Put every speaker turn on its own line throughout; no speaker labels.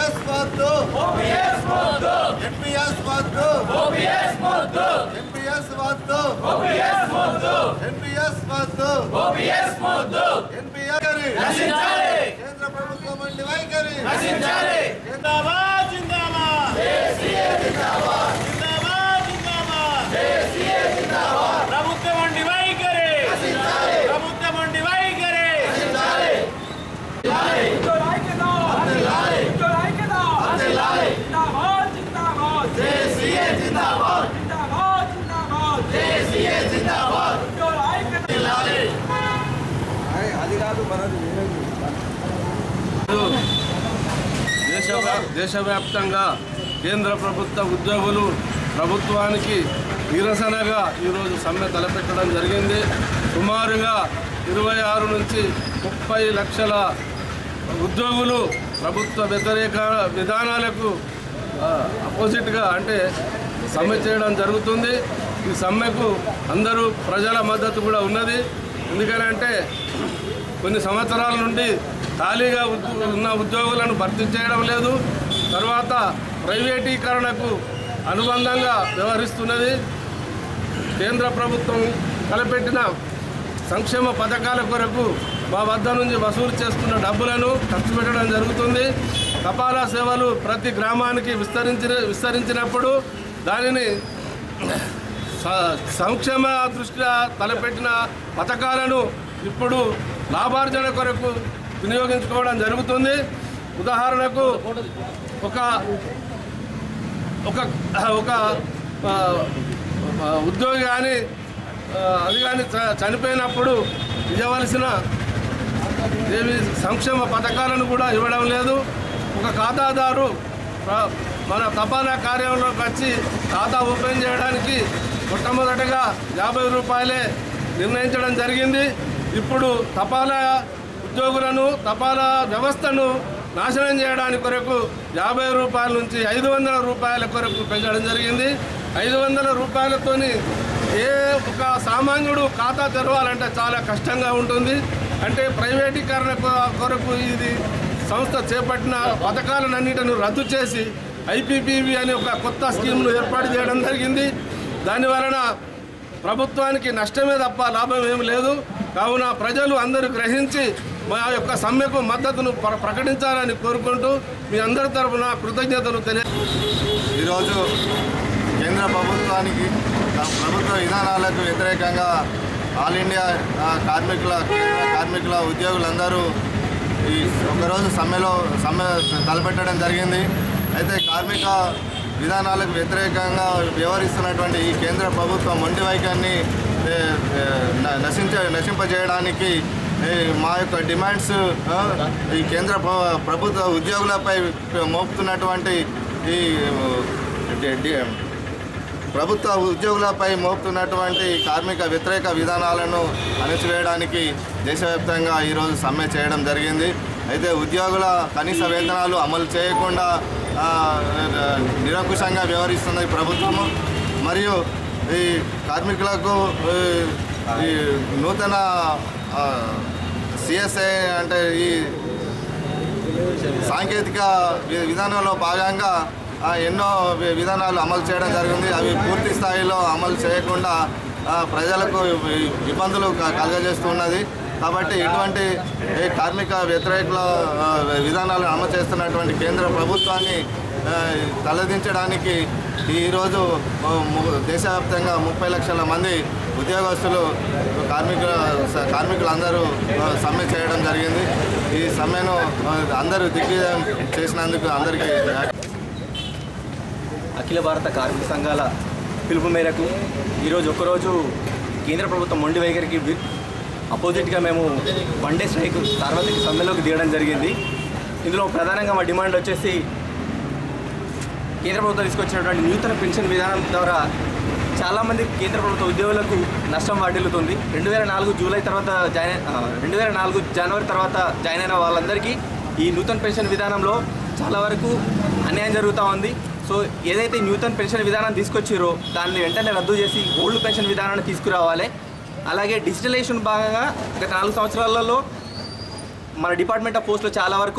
OPS వద్దు
OPS వద్దు
NPS వద్దు
ఓపీఎస్ వద్దు
ఎన్పిఎస్ వద్దు
ఓపీఎస్ వద్దు
ఎన్పిఎస్ వద్దు
ఓపీఎస్ వద్దు
ఎన్పిఎస్ వైఖరి
నశించాలి
కేంద్ర ప్రభుత్వం వంటి వైఖరి
నశించాలి
జిందాబాద్ జిందాబాద్ జిందాబాద్ జిందాబాద్ ప్రభుత్వం వంటి వైఖరి ప్రభుత్వం వంటి వైఖరి
దేశవ్యా దేశవ్యాప్తంగా కేంద్ర ప్రభుత్వ ఉద్యోగులు ప్రభుత్వానికి నిరసనగా ఈరోజు సమ్మె తలపెట్టడం జరిగింది సుమారుగా ఇరవై ఆరు నుంచి ముప్పై లక్షల ఉద్యోగులు ప్రభుత్వ వ్యతిరేక విధానాలకు ఆ, అపోజిట్గా అంటే సమ్మె చేయడం జరుగుతుంది ఈ సమ్మెకు అందరూ ప్రజల మద్దతు కూడా ఉన్నది ఎందుకనంటే కొన్ని సంవత్సరాల నుండి ఖాళీగా ఉద్యో- ఉన్న ఉద్యోగులను భర్తీ చేయడం లేదు తర్వాత ప్రైవేటీకరణకు అనుబంధంగా వ్యవహరిస్తున్నది కేంద్ర ప్రభుత్వం తలపెట్టిన సంక్షేమ పథకాల కొరకు మా వద్ద నుంచి వసూలు చేస్తున్న డబ్బులను ఖర్చు పెట్టడం జరుగుతుంది తపాలా సేవలు ప్రతి గ్రామానికి విస్తరించిన విస్తరించినప్పుడు దానిని స- సంక్షేమ దృష్ట్యా తలపెట్టిన పథకాలను ఇప్పుడు లాభార్జన కొరకు వినియోగించుకోవడం జరుగుతుంది ఉదాహరణకు ఒక ఒక ఒక ఆ, ఆ, ఉద్యోగి కానీ ఆ, అది కానీ చ- చనిపోయినప్పుడు ఇవ్వవలసిన ఏవి సంక్షేమ పథకాలను కూడా ఇవ్వడం లేదు ఒక ఖాతాదారు ప్ర- మన తపాలా కార్యాలయంలోకి వచ్చి ఖాతా ఓపెన్ చేయడానికి మొట్టమొదటగా యాభై రూపాయలే నిర్ణయించడం జరిగింది ఇప్పుడు తపాలా ఉద్యోగులను తపాలా వ్యవస్థను నాశనం చేయడానికి కొరకు యాభై రూపాయల నుంచి ఐదు వందల రూపాయల కొరకు పెంచడం జరిగింది ఐదు వందల రూపాయలతోని ఏ ఒక సామాన్యుడు ఖాతా తెరవాలంటే చాలా కష్టంగా ఉంటుంది అంటే ప్రైవేటీకరణ కొ- కొరకు ఇది సంస్థ చేపట్టిన పథకాలన్నింటిని రద్దు చేసి ఐపీపీవి అనే ఒక కొత్త స్కీమ్ను ఏర్పాటు చేయడం జరిగింది దాని వలన ప్రభుత్వానికి నష్టమే తప్ప లాభం ఏమి లేదు కావున ప్రజలు అందరూ గ్రహించి మా యొక్క సమ్మెకు మద్దతును ప్ర- ప్రకటించాలని కోరుకుంటూ మీ అందరి తరఫున కృతజ్ఞతలు తెలియ
ఈరోజు కేంద్ర ప్రభుత్వానికి ఆ ప్రభుత్వ విధానాలకు వ్యతిరేకంగా ఆల్ ఇండియా ఆ, కార్మికుల కేంద్ర కార్మికుల ఉద్యోగులందరూ ఈ ఒకరోజు సమ్మెలో సమ్మె తలపెట్టడం జరిగింది అయితే కార్మిక విధానాలకు వ్యతిరేకంగా వ్యవహరిస్తున్నటువంటి ఈ కేంద్ర ప్రభుత్వం మొండి వైఖరిని ఏ, ఏ, న- నశించ నశింపజేయడానికి ఈ మా యొక్క డిమాండ్స్ ఆ, ఈ కేంద్ర ప్ర- ప్రభుత్వ ఉద్యోగులపై మోపుతున్నటువంటి ఈ డి- డి- ప్రభుత్వ ఉద్యోగులపై మోపుతున్నటువంటి కార్మిక వ్యతిరేక విధానాలను అణచివేయడానికి దేశవ్యాప్తంగా ఈరోజు సమ్మె చేయడం జరిగింది అయితే ఉద్యోగుల కనీస వేతనాలు అమలు చేయకుండా ఆ, నిరంకుశంగా వ్యవహరిస్తుంది ఈ ప్రభుత్వము మరియు ఈ కార్మికులకు ఈ, ఈ నూతన సిఎస్ఐ అంటే ఈ సాంకేతిక వి- విధానంలో భాగంగా ఆ, ఎన్నో వి- విధానాలు అమలు చేయడం జరిగింది అవి పూర్తి స్థాయిలో అమలు చేయకుండా ఆ, ప్రజలకు ఇ- ఇబ్బందులు క- కలుగజేస్తున్నది కాబట్టి ఇటువంటి ఈ కార్మిక వ్యతిరేకుల ఆ, విధానాలను అమలు చేస్తున్నటువంటి కేంద్ర ప్రభుత్వాన్ని ఆ, తలదించడానికి ఈరోజు ఆ, ము- దేశవ్యాప్తంగా ముప్పై లక్షల మంది ఉద్యోగస్తులు కార్మికుల స- కార్మికులందరూ ఆ, సమ్మె చేయడం జరిగింది ఈ సమ్మెను ఆ, అందరూ దిగ్విజయం చేసినందుకు అందరికీ
అఖిల భారత కార్మిక సంఘాల పిలుపు మేరకు ఈరోజు ఒకరోజు కేంద్ర ప్రభుత్వం మొండి వైఖరికి వి- అపోజిట్గా మేము వన్ డే స్ట్రైక్ సార్వత్రిక సమ్మెలోకి దిగడం జరిగింది ఇందులో ప్రధానంగా మా డిమాండ్ వచ్చేసి కేంద్ర ప్రభుత్వం తీసుకొచ్చినటువంటి నూతన పెన్షన్ విధానం ద్వారా చాలామంది కేంద్ర ప్రభుత్వ ఉద్యోగులకు నష్టం వాటిల్లుతుంది రెండు వేల నాలుగు జూలై తర్వాత జాయిన్ ఆ, రెండు వేల నాలుగు జనవరి తర్వాత జాయిన్ అయిన వాళ్ళందరికీ ఈ నూతన పెన్షన్ విధానంలో చాలా వరకు అన్యాయం జరుగుతూ ఉంది సో ఏదైతే నూతన పెన్షన్ విధానం తీసుకొచ్చిరో దాన్ని వెంటనే రద్దు చేసి ఓల్డ్ పెన్షన్ విధానాన్ని తీసుకురావాలి అలాగే డిజిటలైజేషన్ భాగంగా గత నాలుగు సంవత్సరాలలో మన డిపార్ట్మెంట్ ఆఫ్ పోస్ట్లో చాలా వరకు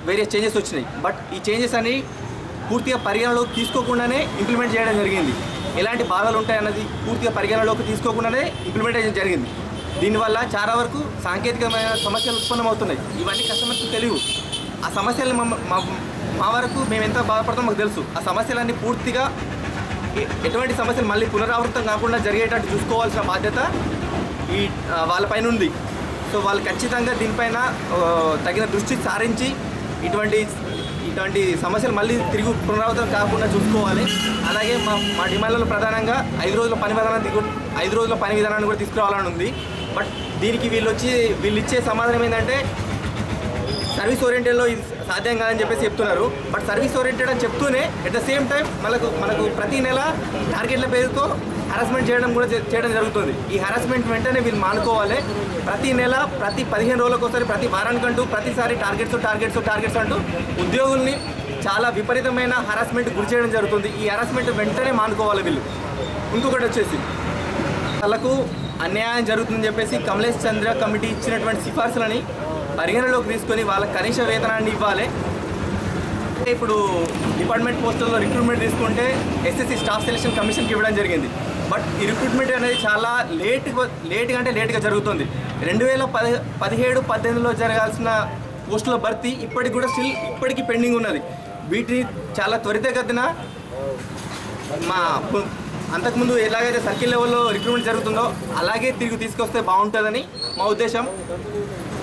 వేరే చేంజెస్ వచ్చినాయి బట్ ఈ చేంజెస్ అని పూర్తిగా పరిగణలోకి తీసుకోకుండానే ఇంప్లిమెంట్ చేయడం జరిగింది ఎలాంటి బాధలు ఉంటాయన్నది పూర్తిగా పరిగణలోకి తీసుకోకుండానే ఇంప్లిమెంటేషన్ జరిగింది దీనివల్ల చాలా వరకు సాంకేతికమైన సమస్యలు ఉత్పన్నమవుతున్నాయి ఇవన్నీ కస్టమర్స్కి తెలియవు ఆ సమస్యలు మా మా- మా వరకు మేము ఎంత బాధపడతామో మాకు తెలుసు ఆ సమస్యలన్నీ పూర్తిగా ఎ- ఎటువంటి సమస్యలు మళ్ళీ పునరావృతం కాకుండా జరిగేటట్టు చూసుకోవాల్సిన బాధ్యత ఈ ఆ, వాళ్ళపైన ఉంది సో వాళ్ళు ఖచ్చితంగా దీనిపైన ఆ, తగిన దృష్టి సారించి ఇటువంటి ఇటువంటి సమస్యలు మళ్ళీ తిరిగి పునరావృతం కాకుండా చూసుకోవాలి అలాగే మా మా డిమాండ్లలో ప్రధానంగా ఐదు రోజుల పని విధానం దిగు- ఐదు రోజుల పని విధానాన్ని కూడా తీసుకురావాలని ఉంది బట్ దీనికి వీళ్ళు వచ్చి వీళ్ళు ఇచ్చే సమాధానం ఏంటంటే సర్వీస్ ఓరియంటెడ్లో ఇది సాధ్యం కాదని చెప్పేసి చెప్తున్నారు బట్ సర్వీస్ ఓరియంటెడ్ అని చెప్తూనే ఎట్ ద సేమ్ టైం మనకు మనకు ప్రతి నెల టార్గెట్ల పేరుతో హరాస్మెంట్ చేయడం కూడా చే- చేయడం జరుగుతుంది ఈ హరాస్మెంట్ వెంటనే వీళ్ళు మానుకోవాలి ప్రతి నెల ప్రతి పదిహేను రోజులకు ఒకసారి ప్రతి వారానికంటూ ప్రతిసారి టార్గెట్స్ టార్గెట్స్ టార్గెట్స్ అంటూ ఉద్యోగుల్ని చాలా విపరీతమైన హరాస్మెంట్ గురి చేయడం జరుగుతుంది ఈ హరాస్మెంట్ వెంటనే మానుకోవాలి వీళ్ళు ఇంకొకటి వచ్చేసి వాళ్ళకు అన్యాయం జరుగుతుందని చెప్పేసి కమలేష్ చంద్ర కమిటీ ఇచ్చినటువంటి సిఫార్సులని పరిగణలోకి తీసుకొని వాళ్ళ కనీస వేతనాన్ని ఇవ్వాలి ఇప్పుడు డిపార్ట్మెంట్ పోస్టుల్లో రిక్రూట్మెంట్ తీసుకుంటే ఎస్ఎస్సి స్టాఫ్ సెలక్షన్ కమిషన్కి ఇవ్వడం జరిగింది బట్ ఈ రిక్రూట్మెంట్ అనేది చాలా లేట్ లేట్గా అంటే లేట్గా జరుగుతుంది రెండు వేల పది పదిహేడు పద్దెనిమిదిలో జరగాల్సిన పోస్టుల భర్తీ ఇప్పటికి కూడా స్టిల్ ఇప్పటికీ పెండింగ్ ఉన్నది వీటిని చాలా త్వరితగతిన మా పు- అంతకుముందు ఎలాగైతే సర్కిల్ లెవెల్లో రిక్రూట్మెంట్ జరుగుతుందో అలాగే తిరిగి తీసుకొస్తే బాగుంటుందని మా ఉద్దేశం